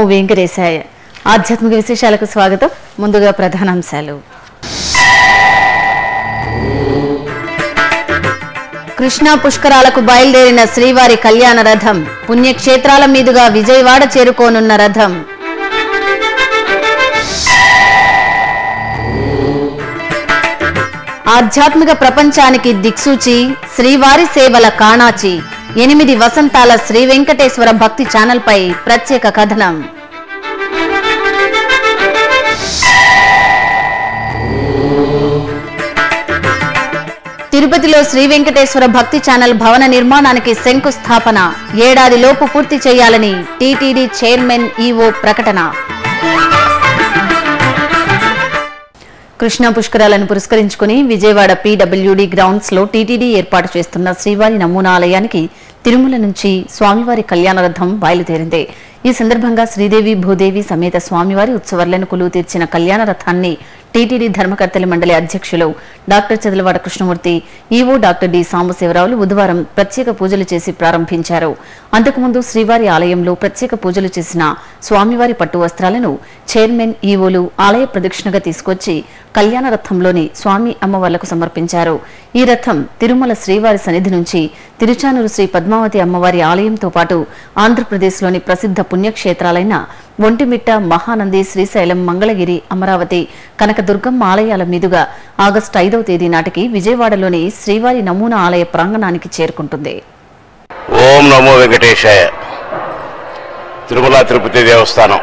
వెంకటేశాయ ఆధ్యాత్మిక విశేషాలకు స్వాగతం ముందుగా ప్రధానాంశాలు కృష్ణా పుష్కరాలకు బయలుదేరిన శ్రీవారి కళ్యాణ రథం పుణ్యక్షేత్రాల మీదుగా విజయవాడ చేరుకోనున్న రథం ఆధ్యాత్మిక ప్రపంచానికి దిక్సూచి శ్రీవారి సేవల కాణాచి ఎనిమిది వసంతాల శ్రీ వెంకటేశ్వర భక్తి ఛానల్పై ప్రత్యేక కథనం తిరుపతిలో శ్రీ వెంకటేశ్వర భక్తి ఛానల్ భవన నిర్మాణానికి శంకుస్థాపన ఏడాదిలోపు పూర్తి చేయాలని టీటీడీ చైర్మన్ ఈవో ప్రకటన కృష్ణా పుష్కరాలను పురస్కరించుకుని విజయవాడ పీడబ్ల్యూడీ గ్రౌండ్స్ లో టీటీడీ ఏర్పాటు చేస్తున్న శ్రీవారి నమూనా ఆలయానికి తిరుమల నుంచి స్వామివారి కళ్యాణ రథం బయలుదేరింది ఈ సందర్భంగా శ్రీదేవి భూదేవి సమేత స్వామివారి ఉత్సవాలను కొలువు తీర్చిన కళ్యాణ రథాన్ని టీటీడీ ధర్మకర్తల మండలి అధ్యక్షులు doctor Chadalavada Krishnamurthy EO doctor D సాంబశివరావులు బుధవారం ప్రత్యేక పూజలు చేసి ప్రారంభించారు అంతకుముందు శ్రీవారి ఆలయంలో ప్రత్యేక పూజలు చేసిన స్వామివారి పట్టు వస్త్రాలను చైర్మన్ ఈవోలు ఆలయ ప్రదక్షిణగా తీసుకొచ్చి కళ్యాణ రథంలోని స్వామి అమ్మవార్లకు సమర్పించారు ఈ రథం తిరుమల శ్రీవారి సన్నిధి నుంచి తిరుచానూరు శ్రీ పద్మావతి అమ్మవారి ఆలయంతో పాటు ఆంధ్రప్రదేశ్లోని ప్రసిద్ధ పుణ్యక్షేత్రాలైన ఒంటిమిట్ట మహానంది శ్రీశైలం మంగళగిరి అమరావతి కనకదుర్గమ్మ ఆలయాల మీదుగా ఆగస్టు ఐదవ తేదీ నాటికి విజయవాడలోని శ్రీవారి నమూనా ఆలయ ప్రాంగణానికి చేరుకుంటుంది ఓం నమో వెంకటేశాయ తిరుమల తిరుపతి దేవస్థానం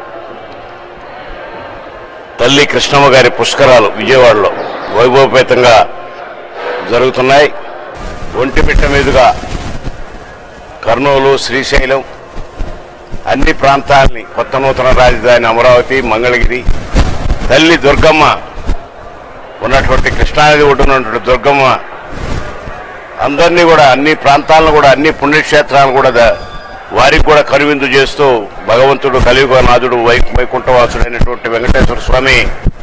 తల్లి కృష్ణమ్మ గారి పుష్కరాలు విజయవాడలో వైభవపేతంగా జరుగుతున్నాయి ఒంటిమిట్ట మీదుగా కర్నూలు శ్రీశైలం అన్ని ప్రాంతాలని కొత్త నూతన రాజధాని అమరావతి మంగళగిరి తల్లి దుర్గమ్మ ఉన్నటువంటి కృష్ణానది ఒడ్డున ఉన్నటువంటి దుర్గమ్మ అందరినీ కూడా అన్ని ప్రాంతాలను కూడా అన్ని పుణ్యక్షేత్రాలను కూడా ద- వారికి కూడా కనువిందు చేస్తూ భగవంతుడు కలియుగనాథుడు వై వైకుంఠవాసుడైనటువంటి వెంకటేశ్వర స్వామి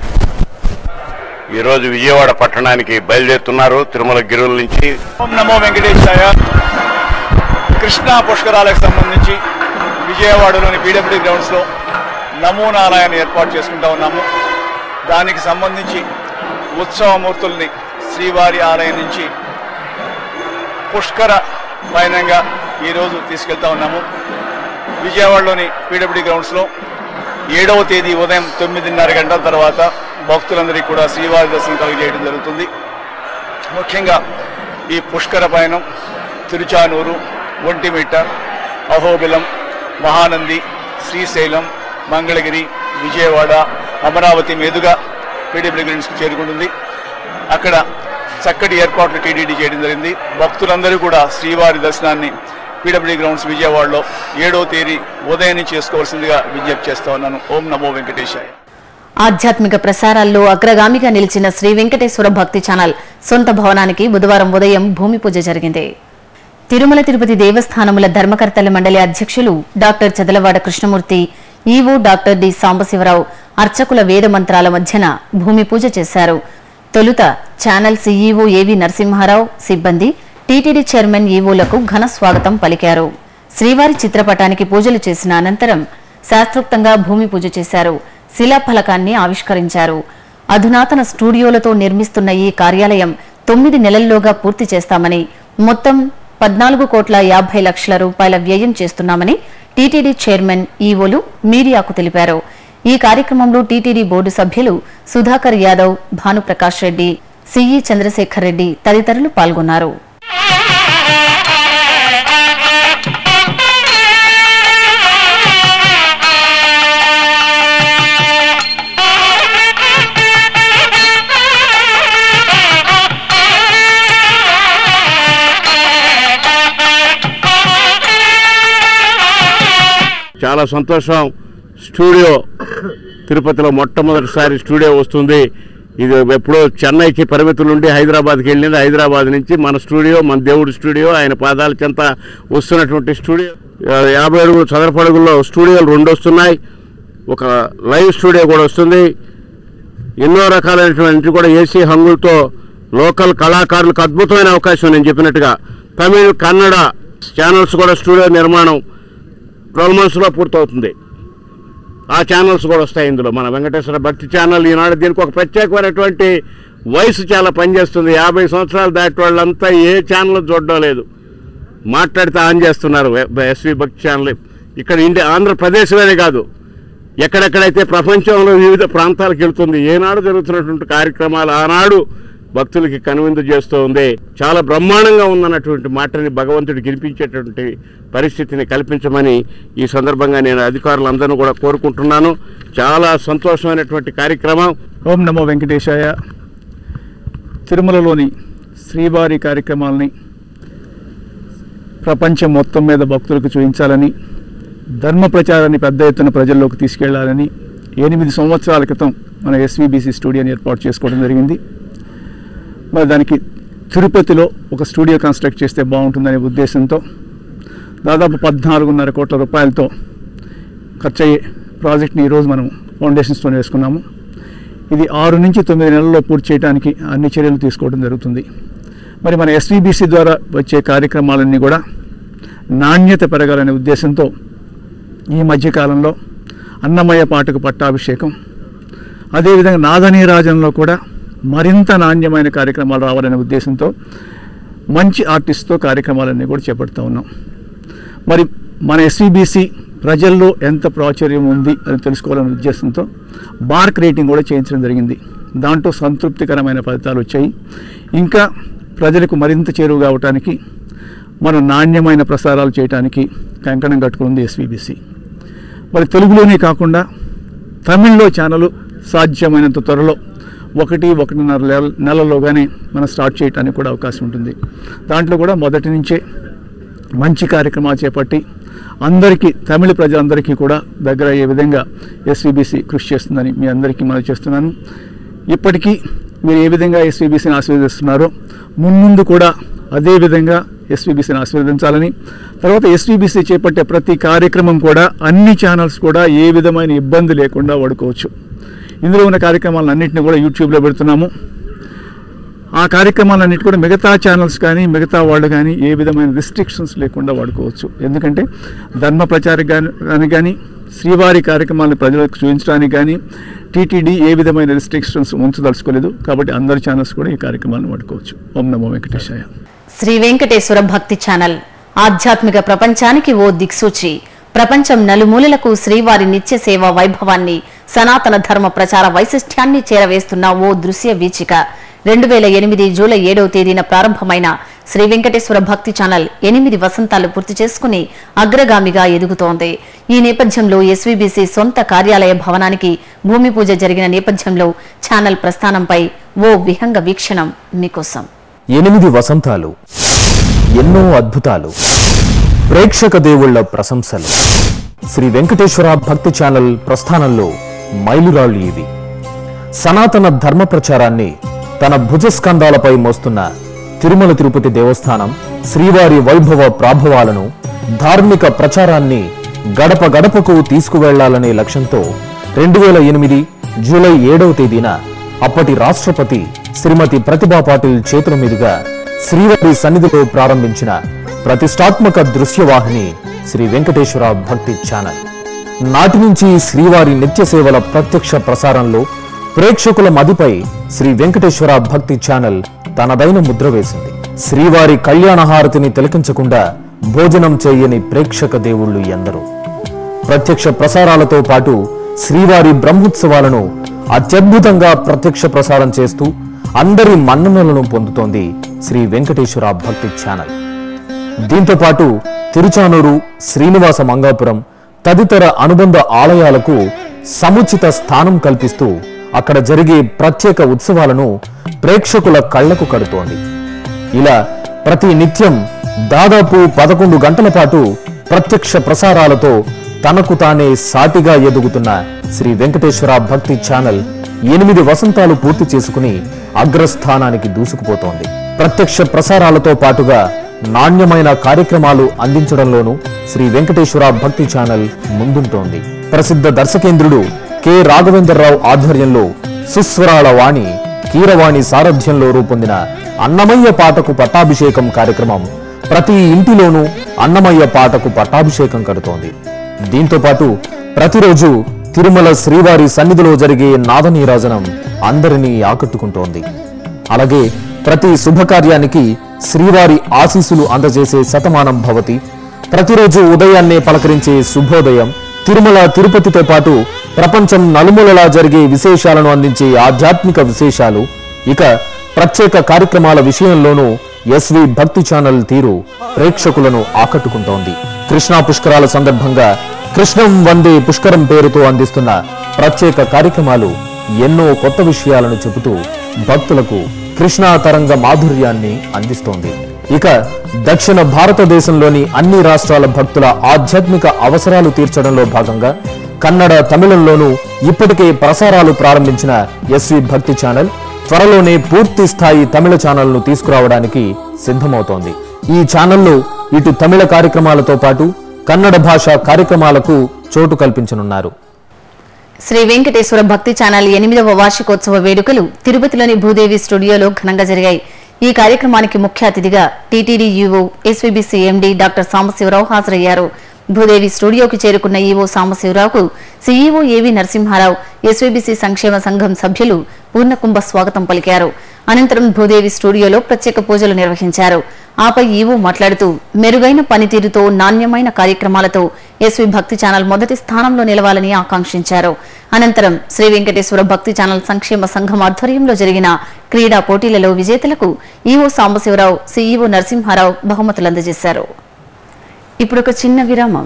ఈరోజు విజయవాడ పట్టణానికి బయలుదేరుతున్నారు తిరుమల గిరుల నుంచి ఓం నమో వెంకటేశాయ కృష్ణా పుష్కరాలకు సంబంధించి విజయవాడలోని పీడబ్ల్యూ గ్రౌండ్స్లో నమూనా ఆలయాన్ని ఏర్పాటు చేసుకుంటా ఉన్నాము దానికి సంబంధించి ఉత్సవమూర్తుల్ని శ్రీవారి ఆలయం నుంచి పుష్కర పయనంగా ఈరోజు తీసుకెళ్తా ఉన్నాము విజయవాడలోని పీడబ్ల్యూ గ్రౌండ్స్లో ఏడవ తేదీ ఉదయం తొమ్మిదిన్నర గంటల తర్వాత భక్తులందరికీ కూడా శ్రీవారి దర్శనం కలిగజేయడం జరుగుతుంది ముఖ్యంగా ఈ పుష్కర పయనం తిరుచానూరు ఒంటిమిట్ట అహోబిలం మహానంది శ్రీశైలం మంగళగిరి విజయవాడ అమరావతి మీదుగా పీడబ్ల్యూ గ్రీన్స్కి చేరుకుంటుంది అక్కడ చక్కటి ఏర్పాట్లు టీడీడీ చేయడం జరిగింది భక్తులందరూ కూడా శ్రీవారి దర్శనాన్ని పీడబ్ల్యూ గ్రౌండ్స్ విజయవాడలో ఏడో తేదీ ఉదయం నుంచి చేసుకోవాల్సిందిగా విజ్ఞప్తి చేస్తా ఉన్నాను ఓం నమో వెంకటేశాయ ఆధ్యాత్మిక ప్రసారాల్లో అగ్రగామిగా నిలిచిన శ్రీ వెంకటేశ్వర భక్తి ఛానల్ సొంత భవనానికి బుధవారం ఉదయం భూమి పూజ జరిగింది తిరుమల తిరుపతి దేవస్థానముల ధర్మకర్తల మండలి అధ్యక్షులు doctor Chadalavada Krishnamurthy EO doctor D Sambasiva Rao అర్చకుల వేద మంత్రాల మధ్యన భూమి పూజ చేశారు తొలుత ఛానల్ సీఈఓ ఏవి నరసింహారావు సిబ్బంది టీటీడీ చైర్మన్ ఈవోలకు ఘన స్వాగతం పలికారు శ్రీవారి చిత్రపటానికి పూజలు చేసిన అనంతరం శాస్త్రోక్తంగా భూమి పూజ చేశారు శిలాఫలకాన్ని ఆవిష్కరించారు అధునాతన స్టూడియోలతో నిర్మిస్తున్న ఈ కార్యాలయం తొమ్మిది నెలల్లోగా పూర్తి చేస్తామని మొత్తం పద్నాలుగు కోట్ల యాభై లక్షల రూపాయల వ్యయం చేస్తున్నామని టీటీడీ చైర్మన్ ఈవోలు మీడియాకు తెలిపారు ఈ కార్యక్రమంలో టీటీడీ బోర్డు సభ్యులు సుధాకర్ యాదవ్ భానుప్రకాష్ రెడ్డి సిఈ చంద్రశేఖర్ రెడ్డి తదితరులు పాల్గొన్నారు చాలా సంతోషం స్టూడియో తిరుపతిలో మొట్టమొదటిసారి స్టూడియో వస్తుంది ఇది ఎప్పుడో చెన్నైకి పరిమితులు ఉండి హైదరాబాద్కి వెళ్ళింది హైదరాబాద్ నుంచి మన స్టూడియో మన దేవుడి స్టూడియో ఆయన పాదాల చెంత వస్తున్నటువంటి స్టూడియో ఆ, యాభై అడుగులు చదరపు అడుగుల్లో స్టూడియోలు రెండు వస్తున్నాయి ఒక లైవ్ స్టూడియో కూడా వస్తుంది ఎన్నో రకాలైనటువంటి కూడా ఏసీ హంగులతో లోకల్ కళాకారులకు అద్భుతమైన అవకాశం నేను చెప్పినట్టుగా తమిళ్ కన్నడ ఛానల్స్ కూడా స్టూడియో నిర్మాణం ట్వెల్వ్ మంత్స్లో పూర్తవుతుంది ఆ ఛానల్స్ కూడా వస్తాయి ఇందులో మన వెంకటేశ్వర భక్తి ఛానల్ ఈనాడు దీనికి ఒక ప్రత్యేకమైనటువంటి వయసు చాలా పనిచేస్తుంది యాభై సంవత్సరాలు దాటి వాళ్ళంతా ఏ ఛానల్ చూడడం లేదు మాట్లాడితే ఆన్ చేస్తున్నారు ఎస్వి భక్తి ఛానల్ ఇక్కడ ఇండియా ఆంధ్రప్రదేశ్లోనే కాదు ఎక్కడెక్కడైతే ప్రపంచంలో వివిధ ప్రాంతాలకు వెళ్తుంది ఏనాడు జరుగుతున్నటువంటి కార్యక్రమాలు ఆనాడు భక్తులకి కనువిందు చేస్తూ ఉంది చాలా బ్రహ్మాండంగా ఉందన్నటువంటి మాటని భగవంతుడు గెలిపించేటువంటి పరిస్థితిని కల్పించమని ఈ సందర్భంగా నేను అధికారులందరూ కూడా కోరుకుంటున్నాను చాలా సంతోషమైనటువంటి కార్యక్రమం ఓం నమో వెంకటేశాయ తిరుమలలోని శ్రీవారి కార్యక్రమాలని ప్రపంచం మొత్తం మీద భక్తులకు చూపించాలని ధర్మ ప్రచారాన్ని పెద్ద ఎత్తున ప్రజల్లోకి తీసుకెళ్లాలని ఎనిమిది సంవత్సరాల క్రితం మన ఎస్వీబీసీ స్టూడియోని ఏర్పాటు చేసుకోవడం జరిగింది మరి దానికి తిరుపతిలో ఒక స్టూడియో కన్స్ట్రక్ట్ చేస్తే బాగుంటుందనే ఉద్దేశంతో దాదాపు పద్నాలుగున్నర కోట్ల రూపాయలతో ఖర్చయ్యే ప్రాజెక్ట్ని ఈరోజు మనం ఫౌండేషన్ స్టోన్ వేసుకున్నాము ఇది ఆరు నుంచి తొమ్మిది నెలల్లో పూర్తి చేయడానికి అన్ని చర్యలు తీసుకోవడం జరుగుతుంది మరి మన ఎస్వీబీసీ ద్వారా వచ్చే కార్యక్రమాలన్నీ కూడా నాణ్యత పెరగాలనే ఉద్దేశంతో ఈ మధ్యకాలంలో అన్నమయ్య పాటకు పట్టాభిషేకం అదేవిధంగా నాదనీరాజంలో కూడా మరింత నాణ్యమైన కార్యక్రమాలు రావాలనే ఉద్దేశంతో మంచి ఆర్టిస్ట్తో కార్యక్రమాలన్నీ కూడా చేపడుతూ ఉన్నాం మరి మన ఎస్వీబీసీ ప్రజల్లో ఎంత ప్రాచుర్యం ఉంది అని తెలుసుకోవాలనే ఉద్దేశంతో బార్క్ రేటింగ్ కూడా చేయించడం జరిగింది దాంట్లో సంతృప్తికరమైన ఫలితాలు వచ్చాయి ఇంకా ప్రజలకు మరింత చేరువ కావటానికి మనం నాణ్యమైన ప్రసారాలు చేయడానికి కంకణం కట్టుకుంది ఎస్వీబీసీ మరి తెలుగులోనే కాకుండా తమిళ్లో ఛానల్ సాధ్యమైనంత త్వరలో ఒకటి ఒకటిన్నర నెల నెలలోగానే మనం స్టార్ట్ చేయడానికి కూడా అవకాశం ఉంటుంది దాంట్లో కూడా మొదటి నుంచే మంచి కార్యక్రమాలు చేపట్టి అందరికీ తమిళ ప్రజలందరికీ కూడా దగ్గర అయ్యే విధంగా ఎస్వీబీసీ కృషి చేస్తుందని మీ అందరికీ మనం చేస్తున్నాను ఇప్పటికీ మీరు ఏ విధంగా ఎస్వీబీసీని ఆశీర్వదిస్తున్నారో మున్ముందు కూడా అదే విధంగా ఎస్వీబీసీని ఆశీర్వదించాలని తర్వాత ఎస్వీబీసీ చేపట్టే ప్రతి కార్యక్రమం కూడా అన్ని ఛానల్స్ కూడా ఏ విధమైన ఇబ్బంది లేకుండా వాడుకోవచ్చు ఇందులో ఉన్న కార్యక్రమాలన్నింటినీ కూడా యూట్యూబ్లో పెడుతున్నాము ఆ కార్యక్రమాలన్నిటి కూడా మిగతా ఛానల్స్ కానీ మిగతా వాళ్ళు కానీ ఏ విధమైన రిస్ట్రిక్షన్స్ లేకుండా వాడుకోవచ్చు ఎందుకంటే ధర్మ ప్రచారం కానీ కానీ శ్రీవారి కార్యక్రమాలను ప్రజలకు చూపించడానికి కానీ టీటీడీ ఏ విధమైన రిస్ట్రిక్షన్స్ ఉంచదలుచుకోలేదు కాబట్టి అందరి ఛానల్స్ కూడా ఈ కార్యక్రమాలను వాడుకోవచ్చు ఓం నమో వెంకటేశాయ శ్రీ వెంకటేశ్వర భక్తి ఛానల్ ఆధ్యాత్మిక ప్రపంచానికి ఓ దిక్సూచి ప్రపంచం నలుమూలలకు శ్రీవారి నిత్య సేవా వైభవాన్ని సనాతన ధర్మ ప్రచార వైశిష్ట్యాన్ని చేరవేస్తున్న ఓ దృశ్య వీచిక రెండు వేల ఎనిమిది జూలై ఏడవ తేదీన ప్రారంభమైన శ్రీ వెంకటేశ్వర భక్తి ఛానల్ ఎనిమిది వసంతాలు పూర్తి చేసుకుని అగ్రగామిగా ఎదుగుతోంది ఈ నేపథ్యంలో ఎస్వీబీసీ సొంత కార్యాలయ భవనానికి భూమి పూజ జరిగిన నేపథ్యంలో ఛానల్ ప్రస్థానంపై ఓ విహంగ వీక్షణం మీకోసం ఎనిమిది వసంతాలు ఎన్నో అద్భుతాలు ప్రేక్షక దేవుళ్ళ ప్రశంసలు శ్రీ వెంకటేశ్వర భక్తి ఛానల్ ప్రస్థానంలో మైలురాళ్ళు ఇవి సనాతన ధర్మ ప్రచారాన్ని తన భుజస్కంధాలపై మోస్తున్న తిరుమల తిరుపతి దేవస్థానం శ్రీవారి వైభవ ప్రాభవాలను ధార్మిక ప్రచారాన్ని గడప గడపకు తీసుకువెళ్లాలనే లక్ష్యంతో రెండు వేల ఎనిమిది జూలై ఏడవ తేదీన అప్పటి రాష్ట్రపతి శ్రీమతి ప్రతిభా పాటిల్ చేతుల మీదుగా శ్రీవారి సన్నిధిలో ప్రారంభించిన ప్రతిష్టాత్మక దృశ్యవాహిని శ్రీ వెంకటేశ్వర భక్తి ఛానల్ నాటి నుంచి శ్రీవారి నిత్య సేవల ప్రత్యక్ష ప్రసారంలో ప్రేక్షకుల మదిపై శ్రీ వెంకటేశ్వర భక్తి ఛానల్ తనదైన ముద్ర వేసింది శ్రీవారి కళ్యాణహారతిని తిలకించకుండా భోజనం చేయని ప్రేక్షక దేవుళ్ళు ఎందరో ప్రత్యక్ష ప్రసారాలతో పాటు శ్రీవారి బ్రహ్మోత్సవాలను అత్యద్భుతంగా ప్రత్యక్ష ప్రసారం చేస్తూ అందరి మన్ననలను పొందుతోంది శ్రీ వెంకటేశ్వర భక్తి ఛానల్ దీంతో పాటు తిరుచానూరు శ్రీనివాస మంగాపురం తదితర అనుబంధ ఆలయాలకు సముచిత స్థానం కల్పిస్తూ అక్కడ జరిగే ప్రత్యేక ఉత్సవాలను ప్రేక్షకుల కళ్లకు కడుతోంది ఇలా ప్రతి నిత్యం దాదాపు పదకొండు గంటల పాటు ప్రత్యక్ష ప్రసారాలతో తనకు తానే సాటిగా ఎదుగుతున్న శ్రీ వెంకటేశ్వర భక్తి ఛానల్ ఎనిమిది వసంతాలు పూర్తి చేసుకుని అగ్రస్థానానికి దూసుకుపోతోంది ప్రత్యక్ష ప్రసారాలతో పాటుగా నాణ్యమైన కార్యక్రమాలు అందించడంలోనూ శ్రీ వెంకటేశ్వర భక్తి ఛానల్ ముందుంటోంది ప్రసిద్ధ దర్శకేంద్రుడు కె రాఘవేంద్రరావు ఆధ్వర్యంలో సుస్వరాల వాణి కీరవాణి సారథ్యంలో రూపొందిన అన్నమయ్య పాటకు పట్టాభిషేకం కార్యక్రమం ప్రతి ఇంటిలోనూ అన్నమయ్య పాటకు పట్టాభిషేకం కడుతోంది దీంతో పాటు ప్రతిరోజు తిరుమల శ్రీవారి సన్నిధిలో జరిగే నాదనీరాజనం అందరినీ ఆకట్టుకుంటోంది అలాగే ప్రతి శుభకార్యానికి శ్రీవారి ఆశీస్సులు అందజేసే శతమానం భవతి ప్రతిరోజు ఉదయాన్నే పలకరించే శుభోదయం తిరుమల తిరుపతితో పాటు ప్రపంచం నలుమూలలా జరిగే విశేషాలను అందించే ఆధ్యాత్మిక విశేషాలు ఇక ప్రత్యేక కార్యక్రమాల విషయంలోనూ ఎస్వి భక్తి ఛానల్ తీరు ప్రేక్షకులను ఆకట్టుకుంటోంది కృష్ణా పుష్కరాల సందర్భంగా కృష్ణం వందే పుష్కరం పేరుతో అందిస్తున్న ప్రత్యేక కార్యక్రమాలు ఎన్నో కొత్త విషయాలను చెబుతూ భక్తులకు కృష్ణా తరంగ మాధుర్యాన్ని అందిస్తోంది ఇక దక్షిణ భారతదేశంలోని అన్ని రాష్ట్రాల భక్తుల ఆధ్యాత్మిక అవసరాలు తీర్చడంలో భాగంగా కన్నడ తమిళంలోనూ ఇప్పటికే ప్రసారాలు ప్రారంభించిన ఎస్వి భక్తి ఛానల్ త్వరలోనే పూర్తి స్థాయి తమిళ ఛానల్ను తీసుకురావడానికి సిద్ధమవుతోంది ఈ ఛానల్లో ఇటు తమిళ కార్యక్రమాలతో పాటు కన్నడ భాష కార్యక్రమాలకు చోటు కల్పించనున్నారు శ్రీ వెంకటేశ్వర భక్తి ఛానల్ ఎనిమిదవ వార్షికోత్సవ వేడుకలు తిరుపతిలోని భూదేవి స్టూడియోలో ఘనంగా జరిగాయి ఈ కార్యక్రమానికి ముఖ్య అతిథిగా TTD EO SVBC MD doctor Sambasiva Rao హాజరయ్యారు భూదేవి స్టూడియోకి చేరుకున్న ఈవో సాంబశివరావుకు సీఈఓ ఏవి నరసింహారావు ఎస్వీబీసీ సంక్షేమ సంఘం సభ్యులు పూర్ణకుంభ స్వాగతం పలికారు అనంతరం భూదేవి స్టూడియోలో ప్రత్యేక పూజలు నిర్వహించారు ఆపై ఈవో మాట్లాడుతూ మెరుగైన పనితీరుతో నాణ్యమైన కార్యక్రమాలతో ఎస్వి భక్తి ఛానల్ మొదటి స్థానంలో నిలవాలని ఆకాంక్షించారు అనంతరం శ్రీ వెంకటేశ్వర భక్తి ఛానల్ సంక్షేమ సంఘం ఆధ్వర్యంలో జరిగిన క్రీడా పోటీలలో విజేతలకు ఈవో సాంబశివరావు సీఈఓ నరసింహారావు బహుమతులు అందజేశారు ఇప్పుడు ఒక చిన్న విరామం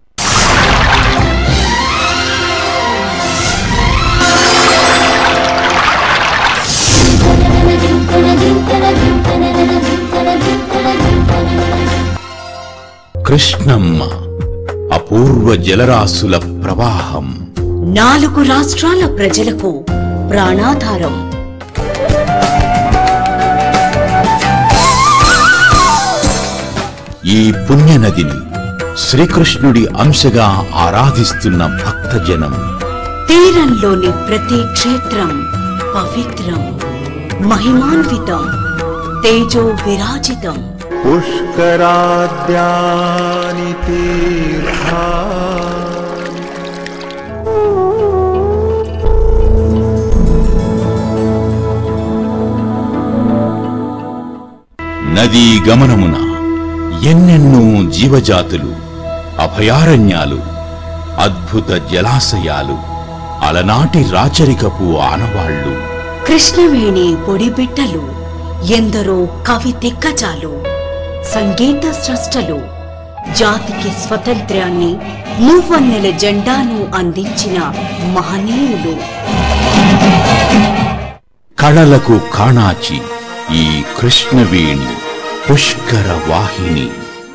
కృష్ణమ్మ అపూర్వ జలరాశుల ప్రవాహం నాలుగు రాష్ట్రాల ప్రజలకు ప్రాణాధారం ఈ పుణ్యనదిని శ్రీకృష్ణుడి అంశగా ఆరాధిస్తున్న భక్తజనం తీరంలోని ప్రతి క్షేత్రం పవిత్రం మహిమాన్వితం తేజో విరాజితం पुष्कराद्यानि तीर्था నదీ గమనమున ఎన్నెన్నో జీవజాతులు అభయారణ్యాలు అద్భుత జలాశయాలు అలనాటి రాచరికపు ఆనవాళ్లు కృష్ణవేణి పొడిబిట్టలు ఎందరో కవి దిగ్గజాలు సంగీత స్రష్టలు జాతికి స్వతంత్ర్యాన్ని మూవన్నెల జెండాను అందించిన మహనీయులు కళలకు కాణాచి ఈ కృష్ణవేణి పుష్కర వాహిని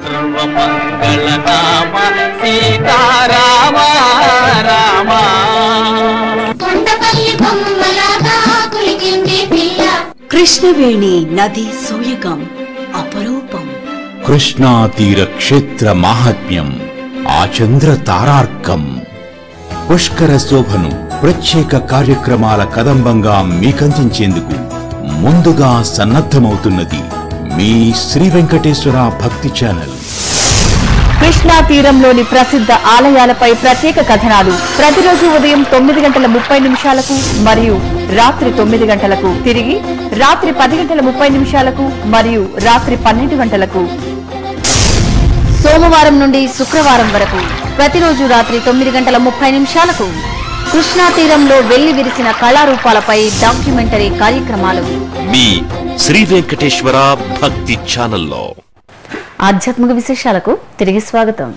కొండపల్లి బొమ్మలాగా కులికింది పిల్ల కృష్ణవేణి నది సోయగం అపరూపం కృష్ణా తీర క్షేత్ర మాహాత్మ్యం ఆచంద్ర తారార్కం పుష్కర శోభను ప్రత్యేక కార్యక్రమాల కదంబంగా మీకందించేందుకు ముందుగా సన్నద్ధమవుతున్నది మీ శ్రీ వెంకటేశ్వర భక్తి ఛానల్ కృష్ణా తీరంలోని ప్రసిద్ధ ఆలయాలపై ప్రత్యేక కథనాలు ప్రతిరోజు ఉదయం తొమ్మిది గంటల ముప్పై నిమిషాలకు మరియు రాత్రి తొమ్మిది గంటలకు తిరిగి రాత్రి పది గంటల ముప్పై నిమిషాలకు మరియు రాత్రి పన్నెండు గంటలకు సోమవారం నుండి శుక్రవారం వరకు ప్రతిరోజు రాత్రి తొమ్మిది గంటల ముప్పై నిమిషాలకు కృష్ణా తీరంలో వెళ్లి విరిసిన కళారూపాలపై డాక్యుమెంటరీ కార్యక్రమాలు మీ శ్రీ వెంకటేశ్వర భక్తి ఛానల్లో ఆధ్యాత్మిక విశేషాలకు తిరిగి స్వాగతం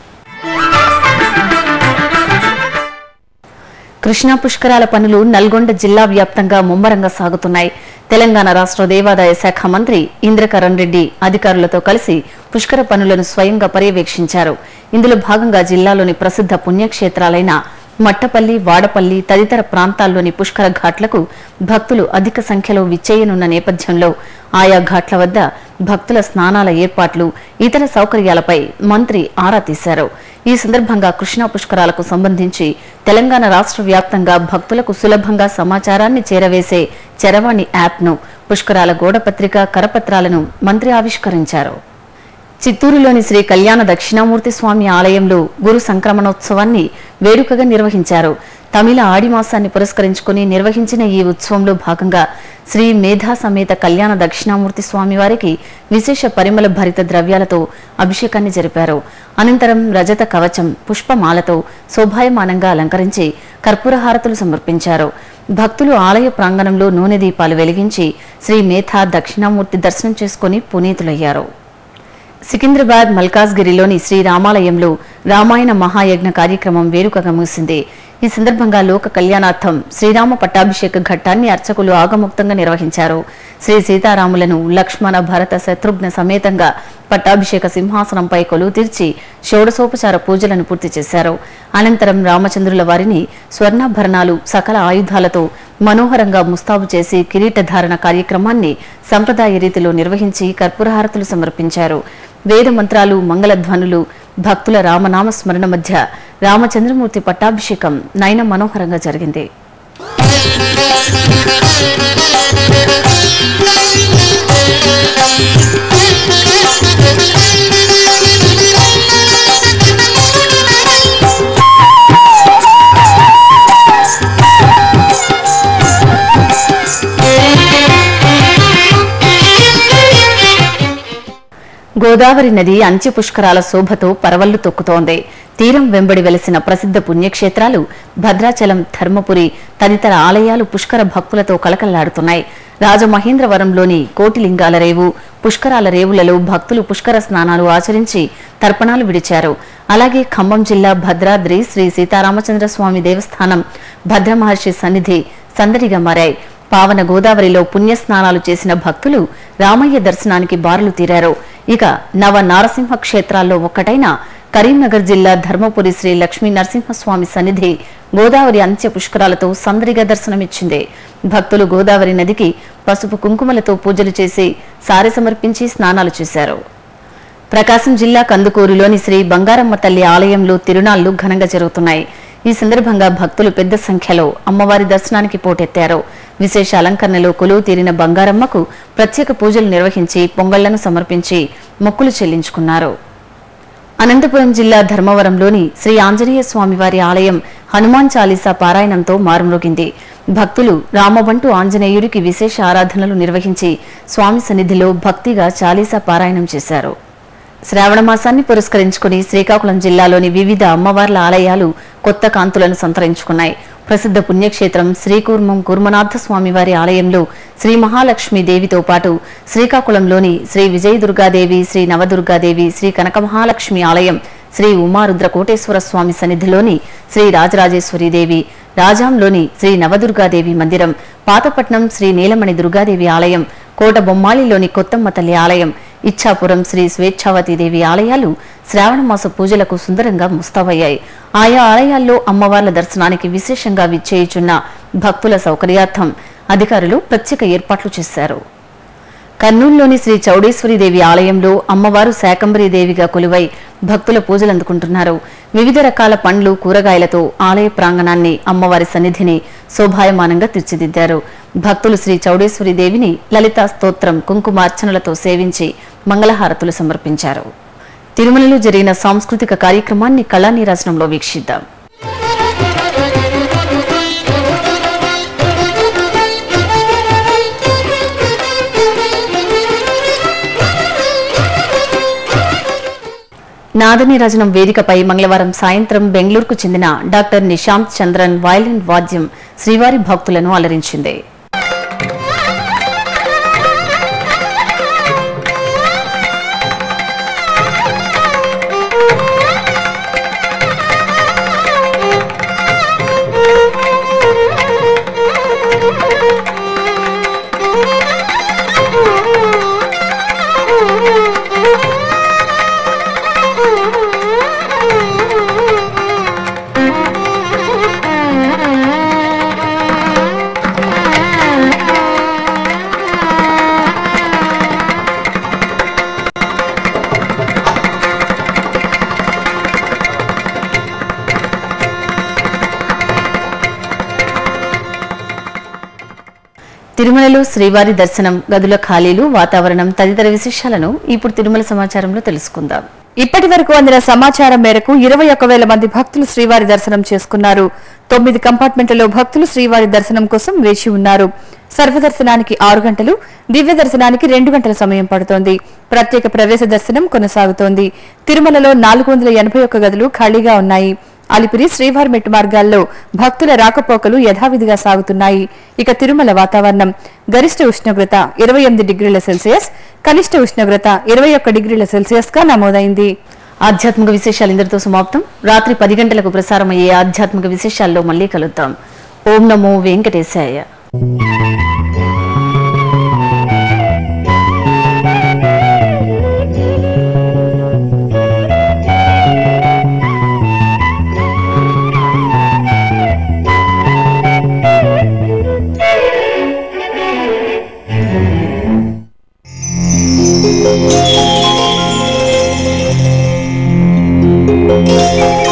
కృష్ణా పుష్కరాల పనులు నల్గొండ జిల్లా వ్యాప్తంగా ముమ్మరంగా సాగుతున్నాయి తెలంగాణ రాష్ట్ర దేవాదాయ శాఖ మంత్రి ఇంద్రకరణ్ రెడ్డి అధికారులతో కలిసి పుష్కర పనులను స్వయంగా పర్యవేక్షించారు ఇందులో భాగంగా జిల్లాలోని ప్రసిద్ధ పుణ్యక్షేత్రాలైన మట్టపల్లి వాడపల్లి తదితర ప్రాంతాల్లోని పుష్కర ఘాట్లకు భక్తులు అధిక సంఖ్యలో విచ్చేయనున్న నేపథ్యంలో ఆయా ఘాట్ల వద్ద భక్తుల స్నానాల ఏర్పాట్లు ఇతర సౌకర్యాలపై మంత్రి ఆరా తీశారు ఈ సందర్భంగా కృష్ణా పుష్కరాలకు సంబంధించి తెలంగాణ రాష్ట్ర వ్యాప్తంగా భక్తులకు సులభంగా సమాచారాన్ని చేరవేసే చరవాణి యాప్ను పుష్కరాల గోడపత్రిక కరపత్రాలను మంత్రి ఆవిష్కరించారు చిత్తూరులోని శ్రీ కళ్యాణ దక్షిణామూర్తి స్వామి ఆలయంలో గురు సంక్రమణోత్సవాన్ని వేడుకగా నిర్వహించారు తమిళ ఆడి మాసాన్ని పురస్కరించుకుని నిర్వహించిన ఈ ఉత్సవంలో భాగంగా శ్రీ మేధా సమేత కళ్యాణ దక్షిణామూర్తి స్వామివారికి విశేష పరిమళ భరిత ద్రవ్యాలతో అభిషేకాన్ని జరిపారు అనంతరం రజత కవచం పుష్పమాలతో శోభాయమానంగా అలంకరించి కర్పూర హారతులు సమర్పించారు భక్తులు ఆలయ ప్రాంగణంలో నూనె దీపాలు వెలిగించి శ్రీ మేధా దక్షిణామూర్తి దర్శనం చేసుకుని పునీతులయ్యారు సికింద్రాబాద్ మల్కాజ్గిరిలోని శ్రీ రామాలయంలో రామాయణ మహాయజ్ఞ కార్యక్రమం వేడుకగా ముగిసింది ఈ సందర్భంగా లోక కళ్యాణార్థం శ్రీరామ పట్టాభిషేక ఘట్టాన్ని అర్చకులు ఆగముక్తంగా నిర్వహించారు శ్రీ సీతారాములను లక్ష్మణ భరత శత్రుఘ్న సమేతంగా పట్టాభిషేక సింహాసనంపై కొలువు తీర్చి షోడసోపచార పూజలను పూర్తి చేశారు అనంతరం రామచంద్రుల వారిని స్వర్ణాభరణాలు సకల ఆయుధాలతో మనోహరంగా ముస్తాబు చేసి కిరీటధారణ కార్యక్రమాన్ని సంప్రదాయ రీతిలో నిర్వహించి కర్పూరహారతులు సమర్పించారు వేద మంత్రాలు మంగళధ్వనులు భక్తుల రామనామ స్మరణ మధ్య రామచంద్రమూర్తి పట్టాభిషేకం నయన మనోహరంగా జరిగింది గోదావరి నది అంత్య పుష్కరాల శోభతో పరవళ్లు తొక్కుతోంది తీరం వెంబడి వెలసిన ప్రసిద్ధ పుణ్యక్షేత్రాలు భద్రాచలం ధర్మపురి తదితర ఆలయాలు పుష్కర భక్తులతో కలకల్లాడుతున్నాయి రాజమహేంద్రవరంలోని కోటిలింగాల రేవు పుష్కరాల రేవులలో భక్తులు పుష్కర స్నానాలు ఆచరించి తర్పణాలు విడిచారు అలాగే ఖమ్మం జిల్లా భద్రాద్రి శ్రీ సీతారామచంద్ర స్వామి దేవస్థానం భద్రమహర్షి సన్నిధి సందడిగా మారాయి పావన గోదావరిలో పుణ్యస్నానాలు చేసిన భక్తులు రామయ్య దర్శనానికి బారులు తీరారు ఇక నవ నారసింహ క్షేత్రాల్లో ఒక్కటైన కరీంనగర్ జిల్లా ధర్మపురి శ్రీ లక్ష్మీ నరసింహస్వామి సన్నిధి గోదావరి అంత్య పుష్కరాలతో సందడిగా దర్శనమిచ్చింది భక్తులు గోదావరి నదికి పసుపు కుంకుమలతో పూజలు చేసి సారె సమర్పించి స్నానాలు చేశారు ప్రకాశం జిల్లా కందుకూరులోని శ్రీ బంగారమ్మ తల్లి ఆలయంలో తిరునాళ్లు ఘనంగా జరుగుతున్నాయి ఈ సందర్భంగా భక్తులు పెద్ద సంఖ్యలో అమ్మవారి దర్శనానికి పోటెత్తారు విశేష అలంకరణలో కొలువు తీరిన బంగారమ్మకు ప్రత్యేక పూజలు నిర్వహించి పొంగళ్లను సమర్పించి మొక్కులు చెల్లించుకున్నారు అనంతపురం జిల్లా ధర్మవరంలోని శ్రీ ఆంజనేయ స్వామివారి ఆలయం హనుమాన్ చాలీసా పారాయణంతో మారుమ్రోగింది భక్తులు రామబంటు ఆంజనేయుడికి విశేష ఆరాధనలు నిర్వహించి స్వామి సన్నిధిలో భక్తిగా చాలీసా పారాయణం చేశారు శ్రావణ మాసాన్ని పురస్కరించుకుని శ్రీకాకుళం జిల్లాలోని వివిధ అమ్మవార్ల ఆలయాలు కొత్త కాంతులను సంతరించుకున్నాయి ప్రసిద్ధ పుణ్యక్షేత్రం శ్రీకూర్మం కూర్మనాథ స్వామివారి ఆలయంలో శ్రీ మహాలక్ష్మి దేవితో పాటు శ్రీకాకుళంలోని శ్రీ విజయ దుర్గాదేవి శ్రీ నవదుర్గాదేవి శ్రీ కనక మహాలక్ష్మి ఆలయం శ్రీ ఉమారుద్ర కోటేశ్వర స్వామి సన్నిధిలోని శ్రీ రాజరాజేశ్వరీదేవి రాజాంలోని శ్రీ నవదుర్గాదేవి మందిరం పాతపట్నం శ్రీ నీలమణి దుర్గాదేవి ఆలయం కోట బొమ్మాళిలోని కొత్తమ్మ తల్లి ఆలయం ఇచ్చాపురం శ్రీ స్వేచ్ఛావతీదేవి ఆలయాలు శ్రావణ మాస పూజలకు సుందరంగా ముస్తాబయ్యాయి ఆయా ఆలయాల్లో అమ్మవార్ల దర్శనానికి విశేషంగా విచ్చేయుచున్న భక్తుల సౌకర్యార్థం అధికారులు ప్రత్యేక ఏర్పాట్లు చేశారు కర్నూలులోని శ్రీ చౌడేశ్వరీదేవి ఆలయంలో అమ్మవారు శాకంబరీదేవిగా కొలువై భక్తుల పూజలు అందుకుంటున్నారు వివిధ రకాల పండ్లు కూరగాయలతో ఆలయ ప్రాంగణాన్ని అమ్మవారి సన్నిధిని శోభాయమానంగా తీర్చిదిద్దారు భక్తులు శ్రీ చౌడేశ్వరీదేవిని లలితా స్తోత్రం కుంకుమార్చనలతో సేవించి మంగళహారతులు సమర్పించారు తిరుమలలో జరిగిన సాంస్కృతిక కార్యక్రమాన్ని కళానీరాజనంలో వీక్షిద్దాం నాదనీరాజనం వేదికపై మంగళవారం సాయంత్రం బెంగళూరుకు చెందిన డాక్టర్ నిశాంత్ చంద్రన్ వయలిన్ వాద్యం శ్రీవారి భక్తులను అలరించింది తిరుమలలో శ్రీవారి దర్శనం గదుల ఖాళీలు వాతావరణం తదితర విశేషాలను ఇప్పుడు తిరుమల సమాచారంలో తెలుసుకుందాం ఇప్పటి వరకు అందిన సమాచారం మేరకు ఇరవై ఒక్క వేల మంది భక్తులు శ్రీవారి దర్శనం చేసుకున్నారు తొమ్మిది కంపార్ట్మెంట్లలో భక్తులు శ్రీవారి దర్శనం కోసం వేచి ఉన్నారు సర్వదర్శనానికి ఆరు గంటలు దివ్య దర్శనానికి రెండు గంటల సమయం పడుతోంది ప్రత్యేక ప్రవేశ దర్శనం కొనసాగుతోంది తిరుమలలో నాలుగు వందల ఎనభై ఒక్క గదులు ఖాళీగా ఉన్నాయి అలిపిరి శ్రీవారి మెట్టు మార్గాల్లో భక్తుల రాకపోకలు యథావిధిగా సాగుతున్నాయి ఇక తిరుమల వాతావరణం గరిష్ట ఉష్ణోగ్రత ఇరవై ఎనిమిది డిగ్రీల సెల్సియస్ కనిష్ట ఉష్ణోగ్రత ఇరవై ఒక్క డిగ్రీల సెల్సియస్ గా నమోదైంది ఆధ్యాత్మిక విశేషాలు ఇందరితో సమాప్తం రాత్రి పది గంటలకు ప్రసారమయ్యే ఆధ్యాత్మిక విశేషాల్లో మళ్ళీ కలుద్దాం ఓం నమో వెంకటేశాయ Thank you.